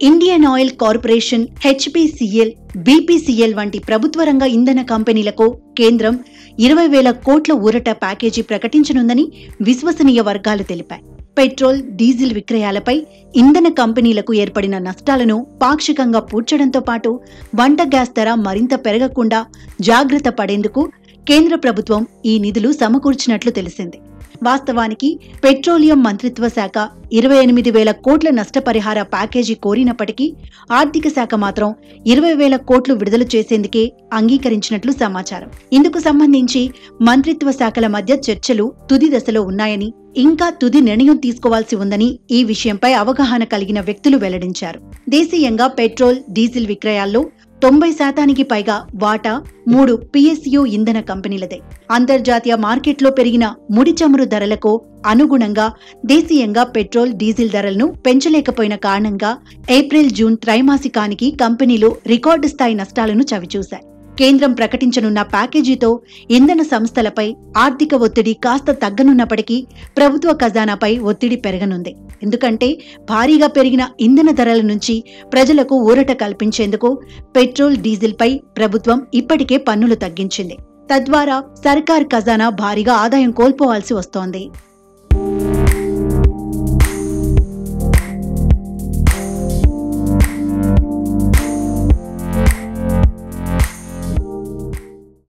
Indian Oil Corporation HPCL BPCL వంటి ప్రభుత్వ రంగ ఇంధన కంపెనీలకు కేంద్రం ఇరవై వేల కోట్ల ఊరట ప్యాకేజీ ప్రకటించనుందని విశ్వసనీయ వర్గాలు తెలిపాయి పెట్రోల్ డీజిల్ విక్రయాలపై ఇంధన కంపెనీలకు ఏర్పడిన నష్టాలను పాక్షికంగా పూడ్చడంతో పాటు వంట గ్యాస్ ధర మరింత పెరగకుండా జాగ్రత్త పడేందుకు కేంద్ర ప్రభుత్వం ఈ నిధులు సమకూర్చినట్లు తెలిసింది వాస్తవానికి పెట్రోలియం మంత్రిత్వ శాఖ ఇరవై ఎనిమిది వేల కోట్ల నష్టపరిహార ప్యాకేజీ కోరినప్పటికీ ఆర్థిక శాఖ మాత్రం ఇరవై వేల కోట్లు విడుదల చేసేందుకే అంగీకరించినట్లు సమాచారం ఇందుకు సంబంధించి మంత్రిత్వ శాఖల మధ్య చర్చలు తుది దశలో ఉన్నాయని ఇంకా తుది నిర్ణయం తీసుకోవాల్సి ఉందని ఈ విషయంపై అవగాహన కలిగిన వ్యక్తులు వెల్లడించారు దేశీయంగా పెట్రోల్ డీజిల్ విక్రయాల్లో తొంభై శాతానికి పైగా వాటా మూడు పిఎస్యు ఇంధన కంపెనీలదే అంతర్జాతీయ మార్కెట్లో పెరిగిన ముడి చమురు ధరలకు అనుగుణంగా దేశీయంగా పెట్రోల్ డీజిల్ ధరలను పెంచలేకపోయిన కారణంగా ఏప్రిల్ జూన్ త్రైమాసికానికి కంపెనీలు రికార్డు స్థాయి నష్టాలను చవిచూశాయి కేంద్రం ప్రకటించనున్న ప్యాకేజీతో ఇంధన సంస్థలపై ఆర్థిక ఒత్తిడి కాస్త తగ్గనున్నప్పటికీ ప్రభుత్వ ఖజానాపై ఒత్తిడి పెరగనుంది ఎందుకంటే భారీగా పెరిగిన ఇంధన ధరల నుంచి ప్రజలకు ఊరట కల్పించేందుకు పెట్రోల్ డీజిల్పై ప్రభుత్వం ఇప్పటికే పన్నులు తగ్గించింది తద్వారా సర్కార్ ఖజానా భారీగా ఆదాయం కోల్పోవాల్సి వస్తోంది